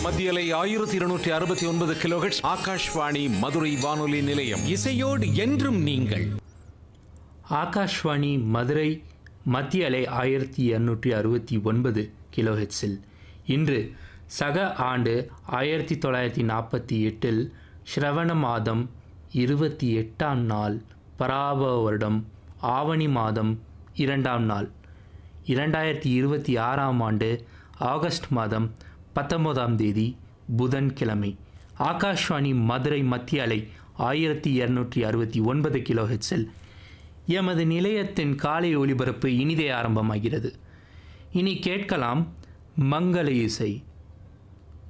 மத்தியலை ஆயிரத்தி இருநூற்றி அறுபத்தி ஒன்பது கிலோஹெட்ஸ் ஆகாஷ்வாணி மதுரை வானொலி நிலையம் இசையோடு என்றும் நீங்கள் ஆகாஷ்வாணி மதுரை மத்திய அலை ஆயிரத்தி இரநூற்றி அறுபத்தி ஒன்பது கிலோஹெட்ஸில் இன்று சக ஆண்டு ஆயிரத்தி தொள்ளாயிரத்தி நாற்பத்தி எட்டில் ஸ்ரவண மாதம் இருபத்தி எட்டாம் நாள் பராப வருடம் ஆவணி மாதம் இரண்டாம் நாள் இரண்டாயிரத்தி இருபத்தி ஆறாம் ஆண்டு ஆகஸ்ட் மாதம் பத்தொன்பதாம் தேதி புதன்கிழமை ஆகாஷ்வாணி மதுரை மத்திய அலை ஆயிரத்தி இரநூற்றி அறுபத்தி ஒன்பது கிலோஹெட்ஸில் எமது நிலையத்தின் காலை ஒளிபரப்பு இனிதே ஆரம்பமாகிறது இனி கேட்கலாம் மங்கள இசை